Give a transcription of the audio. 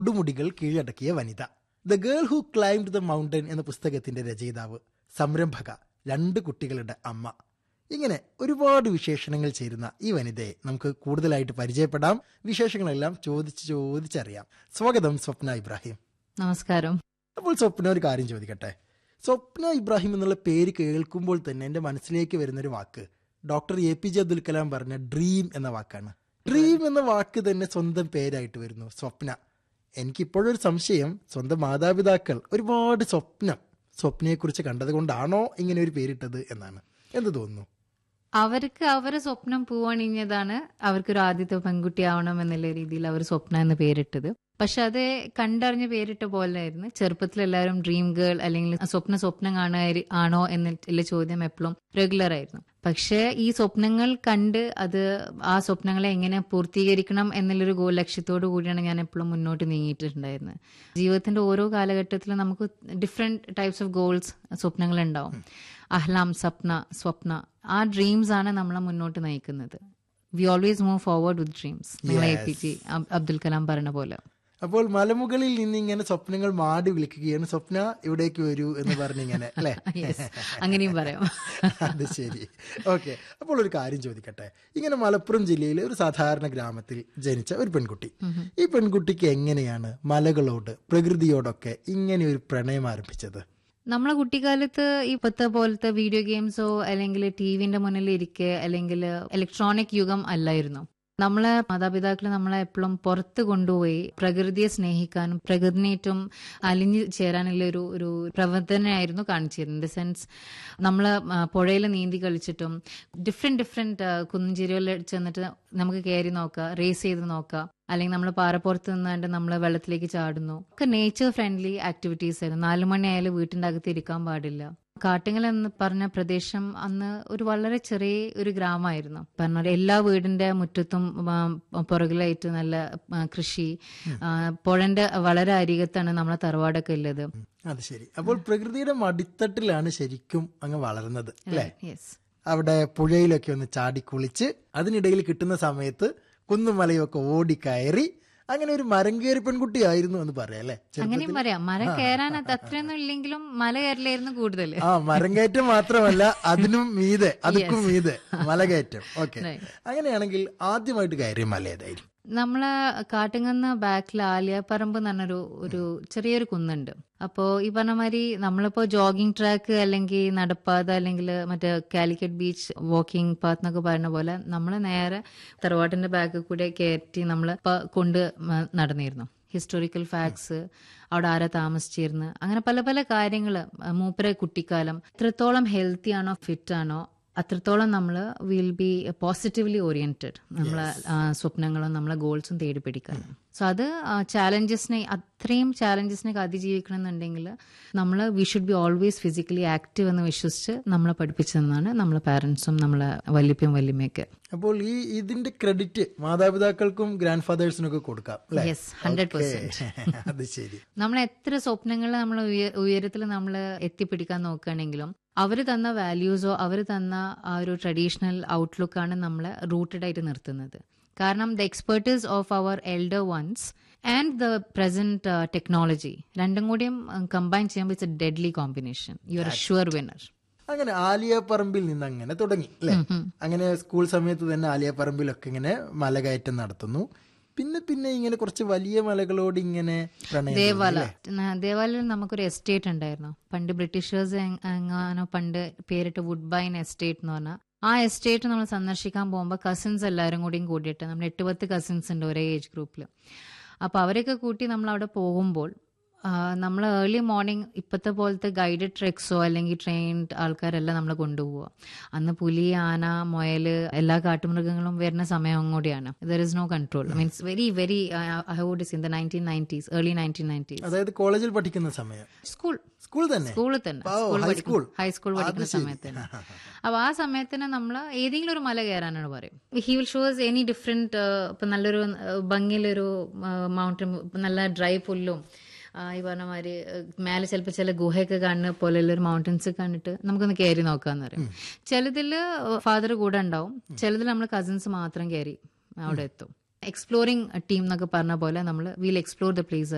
കൊടുമുടികൾ കീഴടക്കിയ വനിത the girl who climbed the mountain എന്ന പുസ്തകത്തിന്റെ രചയിതാവ് സംരംഭക രണ്ട് കുട്ടികളുടെ അമ്മ ഇങ്ങനെ ഒരുപാട് വിശേഷണങ്ങൾ ചേരുന്ന ഈ വനിതയെ നമുക്ക് കൂടുതലായിട്ട് പരിചയപ്പെടാം വിശേഷങ്ങളെല്ലാം ചോദിച്ച് ചോദിച്ചറിയാം സ്വാഗതം സ്വപ്ന ഇബ്രാഹിം നമസ്കാരം അപ്പോൾ സ്വപ്ന ഒരു കാര്യം ചോദിക്കട്ടെ സ്വപ്ന ഇബ്രാഹിം എന്നുള്ള പേര് കേൾക്കുമ്പോൾ തന്നെ എൻ്റെ മനസ്സിലേക്ക് വരുന്നൊരു വാക്ക് doctor A P J Abdul Kalam പറഞ്ഞ ഡ്രീം എന്ന വാക്കാണ് ഡ്രീം എന്ന വാക്ക് തന്നെ സ്വന്തം പേരായിട്ട് വരുന്നു സ്വപ്ന എനിക്കിപ്പോഴൊരു സംശയം സ്വന്തം മാതാപിതാക്കൾ ഒരുപാട് സ്വപ്നം സ്വപ്നയെക്കുറിച്ച് കണ്ടത് കൊണ്ടാണോ ഇങ്ങനെ ഒരു പേരിട്ടത് എന്നാണ് എന്ത് തോന്നുന്നു അവർക്ക് അവരെ സ്വപ്നം പൂവണിഞ്ഞതാണ് അവർക്കൊരു ആദ്യത്തെ പെൺകുട്ടി ആവണം എന്നുള്ള രീതിയിൽ അവർ സ്വപ്ന എന്ന് പേരിട്ടത് പക്ഷെ അത് കണ്ടറിഞ്ഞ് പേരിട്ട പോലെയായിരുന്നു ചെറുപ്പത്തിൽ എല്ലാവരും ഡ്രീം ഗേൾ അല്ലെങ്കിൽ സ്വപ്ന സ്വപ്നം കാണുക ആണോ എന്നുള്ള ചോദ്യം എപ്പോഴും റെഗുലർ ആയിരുന്നു പക്ഷേ ഈ സ്വപ്നങ്ങൾ കണ്ട് അത് ആ സ്വപ്നങ്ങളെ എങ്ങനെ പൂർത്തീകരിക്കണം എന്നുള്ളൊരു ഗോൾ ലക്ഷ്യത്തോടു കൂടിയാണ് ഞാൻ എപ്പോഴും മുന്നോട്ട് നീങ്ങിയിട്ടുണ്ടായിരുന്നത് ജീവിതത്തിന്റെ ഓരോ കാലഘട്ടത്തിലും നമുക്ക് ഡിഫറെന്റ് ടൈപ്സ് ഓഫ് ഗോൾസ് സ്വപ്നങ്ങൾ ഉണ്ടാവും അഹ്ലാം സപ്ന സ്വപ്ന ആ ഡ്രീംസ് ആണ് നമ്മളെ മുന്നോട്ട് നയിക്കുന്നത് we always move forward with dreams നമ്മൾ A P J Abdul Kalam പറഞ്ഞ പോലെ അപ്പോൾ മലമുകളിൽ നിന്ന് ഇങ്ങനെ സ്വപ്നങ്ങൾ മാടി വിളിക്കുകയാണ് സ്വപ്ന ഇവിടേക്ക് വരൂ എന്ന് പറഞ്ഞിങ്ങനെ അല്ലേ യെസ് അങ്ങനെയും പറയാം അത് ശരി ഓക്കെ അപ്പോൾ ഒരു കാര്യം ചോദിക്കട്ടെ ഇങ്ങനെ മലപ്പുറം ജില്ലയിലെ ഒരു സാധാരണ ഗ്രാമത്തിൽ ജനിച്ച ഒരു പെൺകുട്ടി ഈ പെൺകുട്ടിക്ക് എങ്ങനെയാണ് മലകളോട് പ്രകൃതിയോടൊക്കെ ഇങ്ങനെ ഒരു പ്രണയം ആരംഭിച്ചത് നമ്മളെ കുട്ടിക്കാലത്ത് ഇപ്പോഴത്തെ പോലത്തെ വീഡിയോ ഗെയിംസോ അല്ലെങ്കിൽ ടി വിന്റെ മുന്നിൽ ഇരിക്കെ അല്ലെങ്കിൽ ഇലക്ട്രോണിക് യുഗം അല്ലായിരുന്നു നമ്മളെ മാതാപിതാക്കൾ നമ്മളെ എപ്പോഴും പുറത്ത് കൊണ്ടുപോയി പ്രകൃതിയെ സ്നേഹിക്കാനും പ്രകൃതിനേറ്റവും അലിഞ്ഞു ചേരാനുള്ള ഒരു ഒരു പ്രവർത്തനമായിരുന്നു കാണിച്ചിരുന്നത് ഇൻ ദ സെൻസ് നമ്മൾ പുഴയിൽ നീന്തി കളിച്ചിട്ടും ഡിഫറെന്റ് ഡിഫറെന്റ് കുന്നിഞ്ചേരികളിൽ ചെന്നിട്ട് നമുക്ക് കയറി നോക്കാം റേസ് ചെയ്ത് നോക്കാം അല്ലെങ്കിൽ നമ്മൾ പാറപ്പുറത്ത് നിന്നാണ്ട് നമ്മൾ വെള്ളത്തിലേക്ക് ചാടുന്നു ഒക്കെ നേച്ചർ ഫ്രണ്ട്ലി ആക്ടിവിറ്റീസ് ആയിരുന്നു നാലു മണി ആയാലും വീട്ടിന്റെ അകത്ത് ഇരിക്കാൻ പാടില്ല കാട്ടുങ്ങൽ എന്ന് പറഞ്ഞ പ്രദേശം അന്ന് ഒരു വളരെ ചെറിയ ഒരു ഗ്രാമമായിരുന്നു പറഞ്ഞ എല്ലാ വീടിന്റെ മുറ്റത്തും പുറകിലായിട്ട് നല്ല കൃഷി പുഴന്റെ വളരെ അരികത്താണ് നമ്മളെ തറവാടൊക്കെ ഉള്ളത് അത് ശരി അപ്പോൾ പ്രകൃതിയുടെ മടിത്തട്ടിലാണ് ശരിക്കും അങ്ങ് വളർന്നത് അല്ലേ യെസ് അവിടെ പുഴയിലൊക്കെ ഒന്ന് ചാടിക്കുളിച്ച് അതിനിടയിൽ കിട്ടുന്ന സമയത്ത് കുന്നും മലയും ഒക്കെ ഓടിക്കയറി അങ്ങനെ ഒരു മരം കയറി പെൺകുട്ടിയായിരുന്നു എന്ന് പറയാം അല്ലേ അങ്ങനെയും പറയാം മരം കയറാൻ അത്രയൊന്നും ഇല്ലെങ്കിലും മല കയറലായിരുന്നു കൂടുതൽ ആ മരം കയറ്റം മാത്രമല്ല അതിനും മീതെ അതുക്കും മീതെ മലകയറ്റം ഓക്കെ അങ്ങനെയാണെങ്കിൽ ആദ്യമായിട്ട് കയറിയ മല ഏതായിരുന്നു നമ്മളെ കാട്ടുങ്ങന്ന് ബാക്കിൽ ആലിയാപ്പറമ്പ് എന്ന് പറഞ്ഞൊരു ഒരു ചെറിയൊരു കുന്നുണ്ട് അപ്പോൾ ഈ പറഞ്ഞ മാതിരി നമ്മളിപ്പോ ജോഗിംഗ് ട്രാക്ക് അല്ലെങ്കിൽ നടപ്പാത അല്ലെങ്കിൽ മറ്റേ കാലിക്കറ്റ് ബീച്ച് വാക്കിംഗ് പാത്ത് എന്നൊക്കെ പറയുന്ന പോലെ നമ്മൾ നേരെ തറവാട്ടിന്റെ ബാക്കിൽ കൂടെ കയറ്റി നമ്മൾ കൊണ്ട് നടന്നിരുന്നു ഹിസ്റ്റോറിക്കൽ ഫാക്ട്സ് അവിടെ ആരാ താമസിച്ചിരുന്നു അങ്ങനെ പല പല കാര്യങ്ങൾ മൂപ്പര കുട്ടിക്കാലം എത്രത്തോളം ഹെൽത്തി ആണോ ഫിറ്റ് ആണോ അത്രത്തോളം നമ്മൾ വിൽ ബി പോസിറ്റീവ്ലി ഓറിയന്റഡ് നമ്മളെ സ്വപ്നങ്ങളും നമ്മളെ ഗോൾസും തേടി പിടിക്കാൻ സോ അത് ചാലഞ്ചസിനെ അത്രയും ചാലഞ്ചസിനെ അതിജീവിക്കണം എന്നുണ്ടെങ്കിൽ നമ്മൾ we should be always physically active എന്ന് വിശ്വസിച്ച് നമ്മളെ പഠിപ്പിച്ചതെന്നാണ് നമ്മളെ പാരന്റ്സും നമ്മളെ വല്യപ്പയും വല്യമ്മയൊക്കെ അപ്പോൾ ഈ ഇതിന്റെ ക്രെഡിറ്റ് മാതാപിതാക്കൾക്കും ഗ്രാൻഡ് ഫാദേഴ്സിനും ഒക്കെ കൊടുക്കാം അല്ലേ യെസ് ഹൺഡ്രഡ് പെർസെന്റ് അത് ശരി നമ്മൾ എത്ര സ്വപ്നങ്ങൾ നമ്മൾ ഉയരത്തിൽ നമ്മൾ എത്തിപ്പിടിക്കാൻ നോക്കുകയാണെങ്കിലും അവർ തന്ന വാല്യൂസോ അവർ തന്ന ആ ഒരു ട്രഡീഷണൽ ഔട്ട്ലുക്കാണ് നമ്മളെ റൂട്ടഡ് ആയിട്ട് നിർത്തുന്നത് കാരണം the expertise of our elder ones and the present technology രണ്ടും കൂടിയും കമ്പൈൻ ചെയ്യുമ്പോൾ it's a deadly combination you are a sure winner അങ്ങനെ ആലിയപ്പറമ്പിൽ നിന്ന് അങ്ങനെ തുടങ്ങി അല്ലെ അങ്ങനെ സ്കൂൾ സമയത്ത് തന്നെ ആലിയപ്പറമ്പിലൊക്കെ ഇങ്ങനെ മലകയറ്റം നടത്തുന്നു പിന്നെ പിന്നെ ഇങ്ങനെ കുറച്ച് വലിയ മലകളോട് ഇങ്ങനെ പ്രണയം ദേവാല ദേവാലയിൽ നമുക്കൊരു എസ്റ്റേറ്റ് ഉണ്ടായിരുന്നു പണ്ട് ബ്രിട്ടീഷേഴ്സ് എങ്ങാനോ പണ്ട് പേരിട്ട് വുഡ്ബൈൻ എസ്റ്റേറ്റ് എന്ന് പറഞ്ഞാൽ ആ എസ്റ്റേറ്റ് നമ്മൾ സന്ദർശിക്കാൻ പോകുമ്പോൾ കസിൻസ് എല്ലാവരും കൂടിയും കൂടിയിട്ട് നമ്മൾ എട്ട് പത്ത് കസിൻസ് ഉണ്ട് ഒരേ ഏജ് ഗ്രൂപ്പിൽ അപ്പോൾ അവരെയൊക്കെ കൂട്ടി നമ്മൾ അവിടെ പോകുമ്പോൾ നമ്മൾ ഏർലി മോർണിംഗ് ഇപ്പോഴത്തെ പോലത്തെ ഗൈഡഡ് ട്രെക്സോ അല്ലെങ്കിൽ ട്രെയിൻഡ് ആൾക്കാരെല്ലാം നമ്മളെ കൊണ്ടുപോവുക അന്ന് പുലി ആന മുയൽ എല്ലാ കാട്ടുമൃഗങ്ങളും വരുന്ന സമയം കൂടിയാണ് there is no control means very very I would in the nineteen nineties early nineteen nineties അതായത് കോളേജിൽ പഠിക്കുന്ന സമയം സ്കൂൾ സ്കൂൾ തന്നെ സ്കൂളിൽ തന്നെ ഓ, സ്കൂൾ ഹൈസ്കൂൾ. പഠിക്കുന്ന ഹൈസ്കൂൾ പഠിക്കുന്ന സമയത്ത് തന്നെ അപ്പൊ ആ സമയത്തിന് നമ്മൾ ഏതെങ്കിലും ഒരു മല കയറാനാണ് പറയും he will shows any different ഇപ്പൊ നല്ലൊരു ആ, ഭംഗിയിലൊരു മൗണ്ടൻ നല്ല ഡ്രൈ പുല്ലും ആ, ഈ പറഞ്ഞ മാതിരി മേലെ ചിലപ്പോൾ ചില ഗുഹയൊക്കെ കാണുന്ന പോലെയുള്ള ഒരു മൗണ്ടൻസ് കണ്ടിട്ട് നമുക്കൊന്ന് കയറി നോക്കാന്ന് പറയും ചിലതിൽ ഫാദർ കൂടെ ഉണ്ടാവും ചിലതിൽ നമ്മൾ കസിൻസ് മാത്രം കയറി അവിടെ എത്തും എക്സ്പ്ലോറിംഗ് ടീം എന്നൊക്കെ പറഞ്ഞ പോലെ നമ്മൾ വിൽ എക്സ്പ്ലോർ ദ പ്ലേസ്